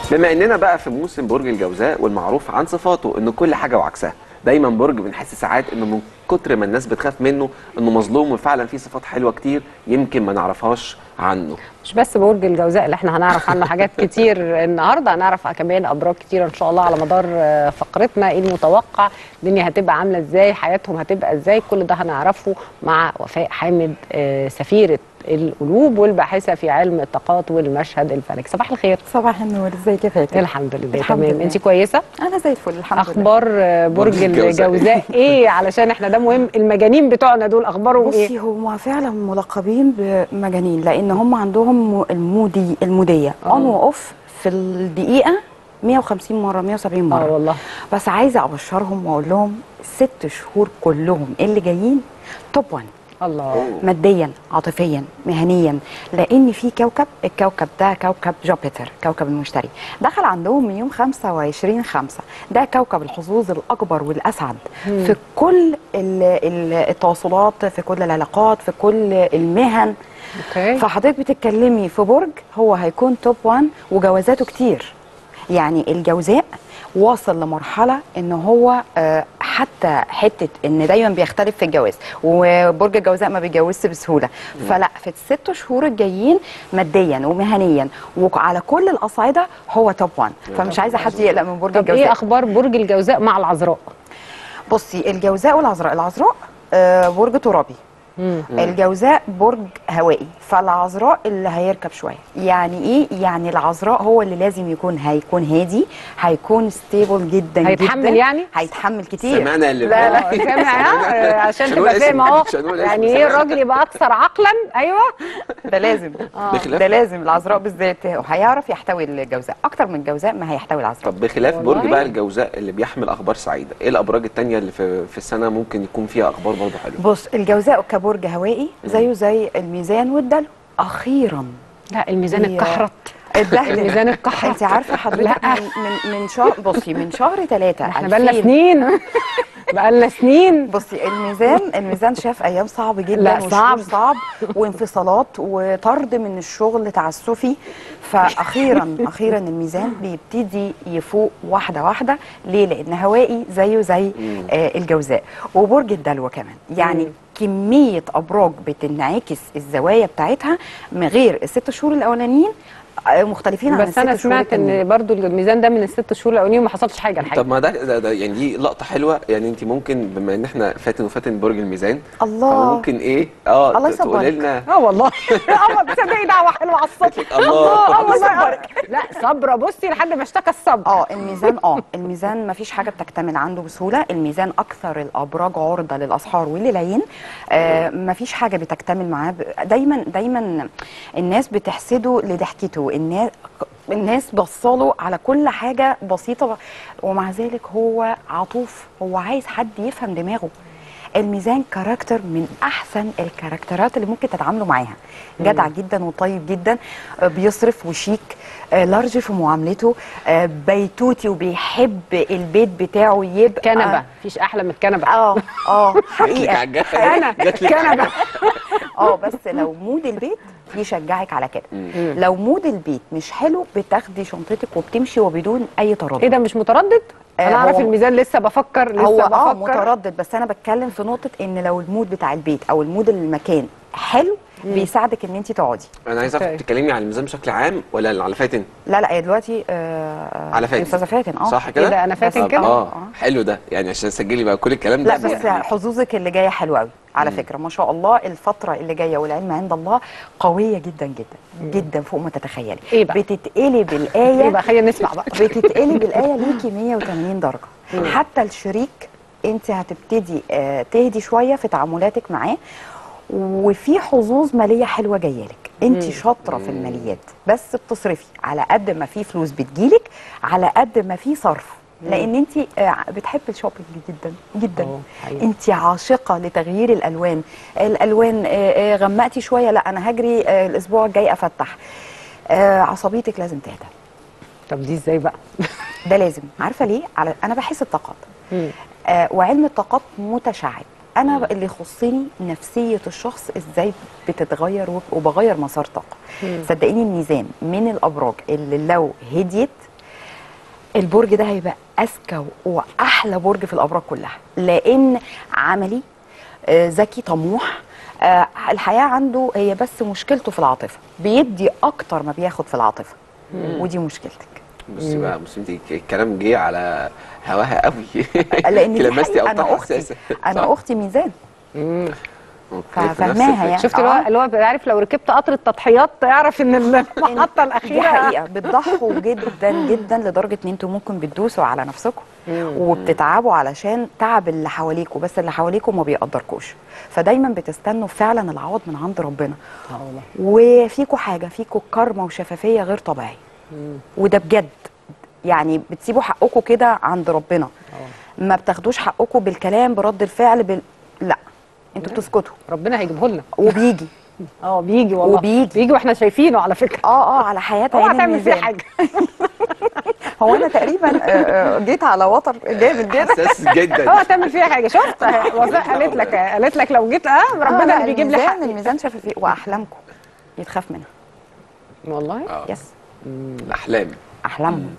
بما اننا بقى في موسم برج الجوزاء والمعروف عن صفاته انه كل حاجه وعكسها دايما برج بنحس ساعات انه من كتر ما الناس بتخاف منه انه مظلوم وفعلا في صفات حلوه كتير يمكن ما نعرفهاش عنه مش بس برج الجوزاء اللي احنا هنعرف عنه حاجات كتير النهارده هنعرف كمان ابراج كتير ان شاء الله على مدار آه، فقرتنا ايه المتوقع الدنيا هتبقى عامله ازاي حياتهم هتبقى ازاي كل ده هنعرفه مع وفاء حامد آه، سفيره القلوب والباحثه في علم الطاقات والمشهد الفلكي صباح الخير صباح النور ازيك يا فاتن الحمد لله الحمد تمام لله. انت كويسه انا زي الفل الحمد لله اخبار آه، برج برج الجوزاء. الجوزاء ايه علشان احنا ده مهم المجانين بتوعنا دول اخبارهم ايه بصي هم فعلا ملقبين بمجانين لان هم عندهم المودي الموديه آه. اون واوف في الدقيقه 150 مره 170 مره اه والله بس عايزه ابشرهم واقول لهم ست شهور كلهم اللي جايين توب 1 الله ماديا عاطفيا مهنيا لان في كوكب الكوكب ده كوكب جوبيتر كوكب المشتري دخل عندهم من يوم 25 5 ده كوكب الحظوظ الاكبر والاسعد في كل ال- ال- التواصلات في كل العلاقات في كل المهن اوكي فحضرتك بتتكلمي في برج هو هيكون توب 1 وجوازاته كتير يعني الجوزاء واصل لمرحله ان هو آه، حتى حته ان دايما بيختلف في الجواز وبرج الجوزاء ما بيتجوزش بسهوله فلا في الست شهور الجايين ماديا ومهنيا وعلى كل الاصعده هو توب 1 فمش عايزه حد يقلق من برج طب الجوزاء ايه اخبار برج الجوزاء مع العذراء بصي الجوزاء والعذراء العذراء آه، برج ترابي الجوزاء برج هوائي فالعذراء اللي هيركب شويه يعني ايه يعني العذراء هو اللي لازم يكون هيكون هادي هيكون ستيبل جدا هيتحمل جدا يعني؟ هيتحمل كتير سمعنا اللي لا، لا. آه، سامع آه، عشان مش هنقول تبقى فاهم اسم، اهو مش هنقول اسم، يعني ايه سامع. الراجل يبقى اكثر عقلا ايوه ده لازم بخلاف ده لازم العذراء بالذات هيعرف يحتوي الجوزاء اكتر من الجوزاء ما هيحتوي العذراء طب بخلاف والله. برج بقى الجوزاء اللي بيحمل اخبار سعيده ايه الابراج التانية اللي في, في السنه ممكن يكون فيها اخبار برضه حلوه بص الجوزاء كبرج هوائي زيه زي الميزان والدلو اخيرا لا الميزان هي- اتكحرت الدهل الميزان اتكحرت انت عارفه حضرتك لا. من من من شهر بصي من شهر ثلاثة احنا بقالنا سنين بقالنا سنين بصي الميزان الميزان شاف ايام صعب جدا لا، وشهور صعب. صعب وانفصالات وطرد من الشغل تعسفي فاخيرا اخيرا الميزان بيبتدي يفوق واحده واحده ليه لان هوائي زيه زي آه الجوزاء وبرج الدلو كمان يعني مم. كميه ابراج بتنعكس الزوايا بتاعتها من غير الست شهور الاولانيين آه، مختلفين عن بس الست انا شهور سمعت التانيين. ان برضو الميزان ده من الست شهور الاولانيين وما حصلش حاجه الحقيقه طب ما ده, ده, ده يعني دي لقطه حلوه يعني انت ممكن بما ان احنا فاتن وفاتن برج الميزان الله ممكن ايه اه الله تقولي يصبرك. لنا اه والله اه تصدقي دعوه حلوه على الصبح الله اه والله يصبرك. لا صبره بصي لحد ما اشتكى الصبر اه الميزان اه الميزان ما فيش حاجه بتكتمل عنده بسهوله الميزان اكثر الابراج عرضه للاسحار وللعين آه ما فيش حاجه بتكتمل معاه ب- دايما دايما الناس بتحسده لضحكته الناس الناس بصاله على كل حاجه بسيطه ومع ذلك هو عطوف هو عايز حد يفهم دماغه الميزان كاركتر من احسن الكاركترات اللي ممكن تتعاملوا معاها جدع جدا وطيب جدا آه، بيصرف وشيك آه، لارج في معاملته آه، بيتوتي وبيحب البيت بتاعه يبقى كنبه مفيش احلى من الكنبه اه اه جاتلك حقيقه على الجرح. انا جاتلك. كنبه اه بس لو مود البيت يشجعك على كده لو مود البيت مش حلو بتاخدي شنطتك وبتمشي وبدون اي تردد ايه ده مش متردد آه، انا اعرف هو- الميزان لسه بفكر لسه هو اه بفكر متردد بس انا بتكلم في نقطه ان لو المود بتاع البيت او المود المكان حلو بيساعدك ان انت تقعدي انا عايز اعرف أوكي. تتكلمي عن الميزان بشكل عام ولا على فاتن لا لا هي دلوقتي آه على فاتن. استاذه فاتن اه صح كده إيه ده، أنا فاتن طب كده؟ اه حلو ده يعني عشان تسجلي بقى كل الكلام ده لا بس حظوظك اللي جايه حلوه قوي على فكره ما شاء الله الفتره اللي جايه والعلم عند الله قويه جدا جدا جدا فوق ما تتخيلي إيه بقى؟ بتتقلب الايه يبقى خلينا نسمع بقى بتتقلب الايه ليكي 180 درجه حتى الشريك انت هتبتدي آه، تهدي شويه في تعاملاتك معاه وفي حظوظ ماليه حلوه جايه لك انت شاطره في الماليات بس بتصرفي على قد ما في فلوس بتجيلك على قد ما في صرف لان انت بتحبي الشوبينج جدا جدا أوه، حقيقي. انت عاشقه لتغيير الالوان الالوان آه، آه، غمقتي شويه لا انا هجري آه، الاسبوع الجاي افتح آه، عصبيتك لازم تهدى طب دي ازاي بقى ده لازم عارفه ليه على انا بحس الطاقات مم. آه وعلم الطاقات متشعب انا اللي يخصني نفسيه الشخص ازاي بتتغير وب- وبغير مسار طاقه صدقيني الميزان من الابراج اللي لو هديت البرج ده هيبقى اذكى واحلى برج في الابراج كلها لان عملي آه، ذكي طموح آه، الحياه عنده هي بس مشكلته في العاطفه بيدي اكتر ما بياخد في العاطفه ودي مشكلتك بصي بقى بصي انت الكلام جه على هواها قوي لان دي لمستي حقيقة انا اوتار اختي حساسه انا اختي ميزان أوكي، ف- في نفس فاهماها الفكرة. يعني. شفت اللي هو آه. اللي هو عارف لو ركبت قطر التضحيات تعرف ان المحطه دي الاخيره حقيقه بتضحوا جدا جدا لدرجه ان انتوا ممكن بتدوسوا على نفسكم وبتتعبوا علشان تعب اللي حواليكوا بس اللي حواليكوا ما بيقدركوش فدايما بتستنوا فعلا العوض من عند ربنا آه والله. وفيكوا حاجه فيكوا كرمه وشفافيه غير طبيعيه وده بجد يعني بتسيبوا حقكم كده عند ربنا ما بتاخدوش حقكم بالكلام برد الفعل بال... لا انتوا بتسكتوا ربنا هيجيبه لنا وبيجي اه بيجي والله وبيجي. بيجي واحنا شايفينه على فكره اه اه على حياه اوعى عين تعمل فيه الميزان حاجه هو انا تقريبا آه، آه، جيت على وتر جامد جدا حساس جدا اوعى تعمل فيها حاجه شفت وفاء قالت لك قالت لك لو جيت اه آه، ربنا لا، اللي بيجيب لي الميزان حقي الميزان شفافيه واحلامكم يتخاف منها والله آه، يس الاحلام احلامهم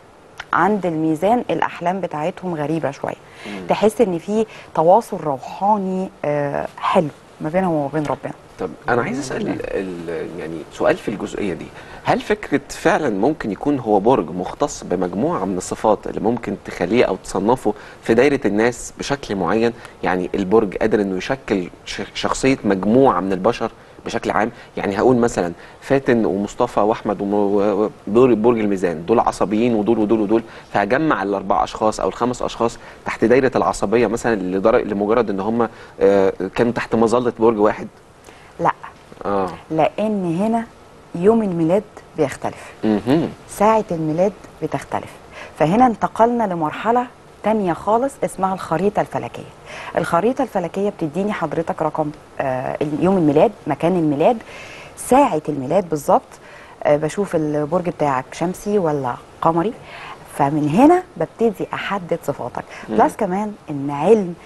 عند الميزان الاحلام بتاعتهم غريبه شويه تحس ان في تواصل روحاني آه، حلو ما بينهم وما بين ربنا طب انا عايز اسال ال- يعني سؤال في الجزئيه دي هل فكره فعلا ممكن يكون هو برج مختص بمجموعه من الصفات اللي ممكن تخليه او تصنفه في دايره الناس بشكل معين يعني البرج قادر انه يشكل ش- شخصيه مجموعه من البشر بشكل عام يعني هقول مثلا فاتن ومصطفى واحمد وم- و- ودول برج الميزان دول عصبيين ودول ودول ودول فهجمع الاربع اشخاص او الخمس اشخاص تحت دايره العصبيه مثلا لدر- لمجرد ان هم آه، كانوا تحت مظله برج واحد لا اه لان هنا يوم الميلاد بيختلف مهم. ساعة الميلاد بتختلف فهنا انتقلنا لمرحلة تانية خالص اسمها الخريطة الفلكية الخريطة الفلكية بتديني حضرتك رقم آه يوم الميلاد مكان الميلاد ساعة الميلاد بالظبط آه بشوف البرج بتاعك شمسي ولا قمري فمن هنا ببتدي احدد صفاتك بلس كمان ان علم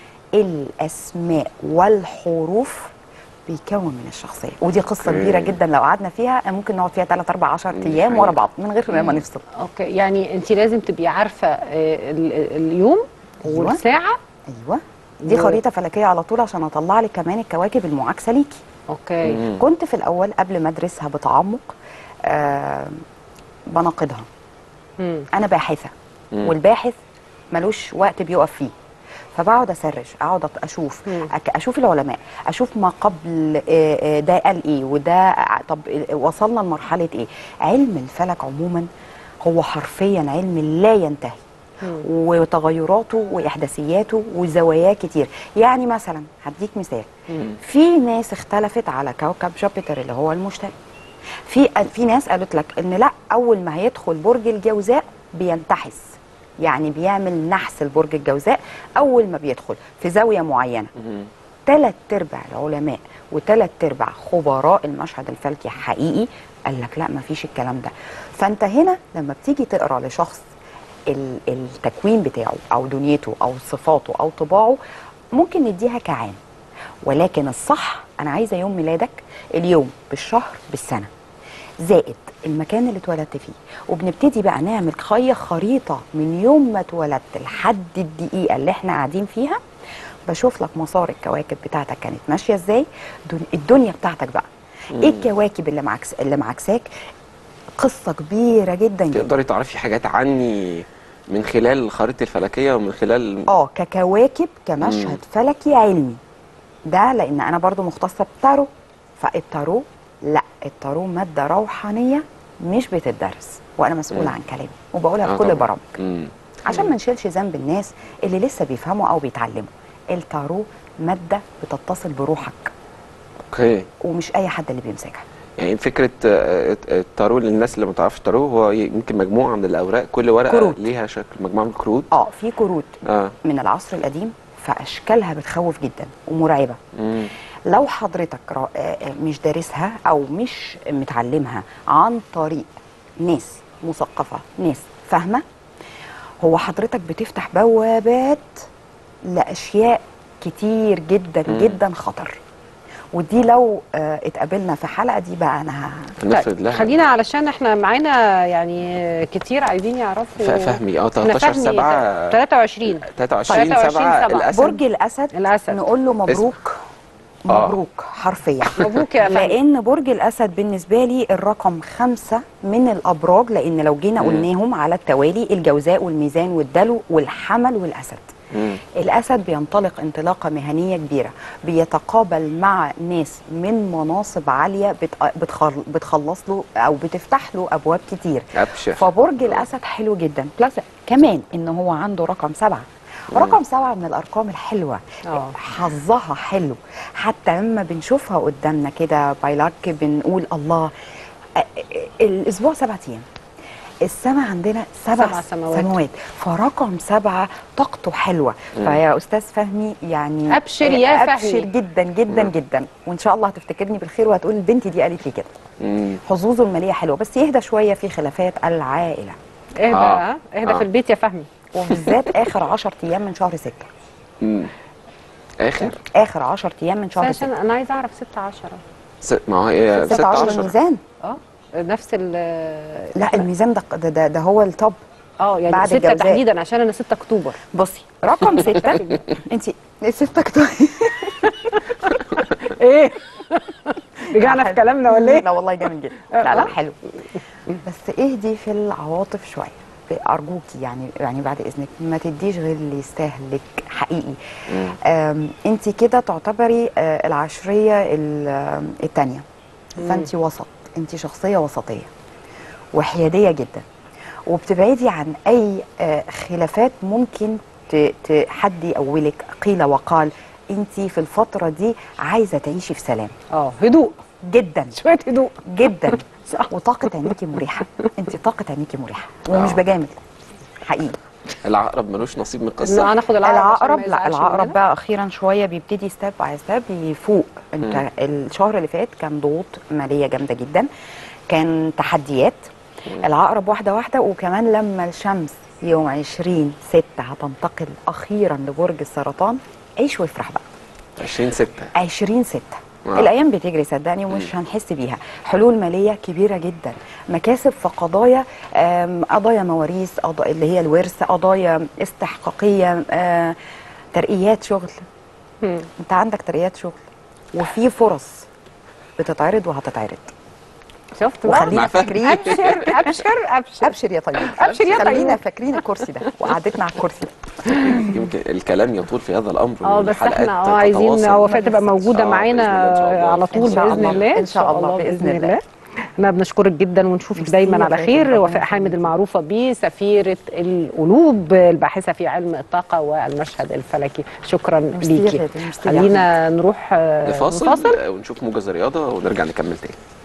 الاسماء والحروف بيكون من الشخصيه ودي قصه أوكي. كبيره جدا لو قعدنا فيها ممكن نقعد فيها 3 4 10 ايام ورا بعض من غير ما نفصل اوكي يعني انت لازم تبقي عارفه آه، ال- ال- اليوم أيوة. والساعه ايوه دي و- خريطه فلكيه على طول عشان اطلع لك كمان الكواكب المعاكسه ليكي اوكي مم. كنت في الاول قبل ما ادرسها بتعمق آه بناقضها مم. انا باحثه مم. والباحث ملوش وقت بيقف فيه فبقعد اسرش اقعد أت- اشوف مم. أك- اشوف العلماء اشوف ما قبل آه، آه، ده قال ايه وده ع- طب آه، وصلنا لمرحله ايه علم الفلك عموما هو حرفيا علم لا ينتهي مم. وتغيراته واحداثياته وزواياه كتير يعني مثلا هديك مثال مم. في ناس اختلفت على كوكب جوبيتر اللي هو المشتري في في ناس قالت لك ان لا اول ما هيدخل برج الجوزاء بينتحس يعني بيعمل نحس البرج الجوزاء اول ما بيدخل في زاويه معينه مم. ثلاث ارباع العلماء وثلاث ارباع خبراء المشهد الفلكي حقيقي قال لك لا ما فيش الكلام ده فانت هنا لما بتيجي تقرا لشخص ال- التكوين بتاعه او دنيته او صفاته او طباعه ممكن نديها كعام ولكن الصح انا عايزه يوم ميلادك اليوم بالشهر بالسنه زائد المكان اللي اتولدت فيه وبنبتدي بقى نعمل خي خريطه من يوم ما اتولدت لحد الدقيقه اللي احنا قاعدين فيها بشوف لك مسار الكواكب بتاعتك كانت ماشيه ازاي دن- الدنيا بتاعتك بقى ايه الكواكب اللي معكس اللي معكساك قصه كبيره جدا جدا تقدري تعرفي حاجات عني من خلال الخريطة الفلكية ومن خلال اه ككواكب كمشهد فلكي علمي ده لان انا برضو مختصه بالتارو فالتارو لا التارو ماده روحانيه مش بتدرس وانا مسؤوله مم. عن كلامي وبقولها آه في كل طبعاً. البرامج مم. عشان ما نشيلش ذنب الناس اللي لسه بيفهموا او بيتعلموا التارو ماده بتتصل بروحك اوكي ومش اي حد اللي بيمسكها يعني فكرة آه، التارو للناس اللي ما تعرفش التارو هو يمكن مجموعة من الأوراق كل ورقة كروت. ليها شكل مجموعة من الكروت اه في كروت اه من العصر القديم فاشكالها بتخوف جدا ومرعبه مم. لو حضرتك را- آه، آه، مش دارسها او مش متعلمها عن طريق ناس مثقفه ناس فاهمه هو حضرتك بتفتح بوابات لاشياء كتير جدا مم. جدا خطر ودي لو آه، اتقابلنا في حلقه دي بقى انا ه- هنفرد لها خلينا علشان احنا معانا يعني كتير عايزين يعرفوا ف- فهمي اه احنا 13 فهمي 7 23 23 23 7 سبعة. الاسد برج الاسد الأسد. نقول له مبروك آه. مبروك حرفيا مبروك يا فهمي لان برج الاسد بالنسبه لي الرقم خمسة من الابراج لان لو جينا مم. قلناهم على التوالي الجوزاء والميزان والدلو والحمل والاسد مم. الاسد بينطلق انطلاقه مهنيه كبيره بيتقابل مع ناس من مناصب عاليه بت- بتخل- بتخلص له او بتفتح له ابواب كتير ابشر فبرج الاسد حلو جدا بلس كمان ان هو عنده رقم سبعة رقم سبعة من الارقام الحلوه آه. حظها حلو حتى لما بنشوفها قدامنا كده بايلاك بنقول الله أ- أ- الاسبوع سبعة ايام السماء عندنا سبع, سبع سماوات. سماوات فرقم سبعة طاقته حلوة فيا أستاذ فهمي يعني أبشر يا أبشر فهمي. جدا جدا جدا وإن شاء الله هتفتكرني بالخير وهتقول البنت دي قالت لي كده مم. حظوظه المالية حلوة بس يهدى شوية في خلافات العائلة اهدى آه. آه. اهدى آه. في البيت يا فهمي وبالذات آخر 10 أيام من شهر ستة مم. اخر آخر 10 أيام من شهر عشان ستة انا عايزه اعرف 6 10 س... ما هو هي 16 16 الميزان اه نفس ال لا الميزان ده ده, ده, ده هو التوب اه يعني بعد 6 الجوزاء. تحديدا عشان انا 6 اكتوبر بصي رقم ستة انت 6 اكتوبر ايه رجعنا في كلامنا ولا ايه لا والله جامد جدا لا لا حلو بس اهدي في العواطف شويه ارجوكي يعني يعني بعد اذنك ما تديش غير اللي يستهلك حقيقي انت كده تعتبري آه، العشريه الثانيه فانت وسط انت شخصيه وسطيه وحياديه جدا وبتبعدي عن اي آه، خلافات ممكن ت- ت- حد يقولك قيل وقال انت في الفتره دي عايزه تعيشي في سلام اه هدوء جدا شويه هدوء جدا وطاقة عينيكي مريحة انت طاقة عينيكي مريحة ومش آه. بجامل حقيقي العقرب ملوش نصيب من لا القصه هناخد العقرب العقرب عشان ما لا يزعلش العقرب مننا. بقى اخيرا شويه بيبتدي ستيب باي ستيب يفوق انت الشهر اللي فات كان ضغوط ماليه جامده جدا كان تحديات العقرب واحده واحده وكمان لما الشمس يوم 20 6 هتنتقل اخيرا لبرج السرطان عيش وافرح بقى 20 6 20 6 آه. الايام بتجري صدقني ومش هنحس بيها حلول ماليه كبيره جدا مكاسب في قضايا آم، قضايا مواريث قضا- اللي هي الورث قضايا استحقاقيه آه، ترقيات شغل مم. انت عندك ترقيات شغل وفي فرص بتتعرض وهتتعرض شفت بقى وخلينا مع فهمي. فاكرين ابشر ابشر ابشر ابشر يا طيب أبشر يا خلينا طيب. فاكرين الكرسي ده وقعدتنا على الكرسي ده يمكن الكلام يطول في هذا الامر اه بس والحلقات احنا اه عايزين تتواصل. وفاء تبقى موجوده آه، معانا بإذن الله إن شاء الله. على طول إن شاء باذن الله. الله إن شاء الله بإذن الله. احنا بنشكرك جدا ونشوفك ميرسي دايما يا على فاتن، خير ربنا وفاء حامد يخليك. المعروفه بسفيره القلوب الباحثه في علم الطاقه والمشهد الفلكي شكرا ميرسي يا ليكي فاتن، ميرسي يا خلينا نروح آه، نفاصل نفاصل ونشوف موجز الرياضه ونرجع نكمل تاني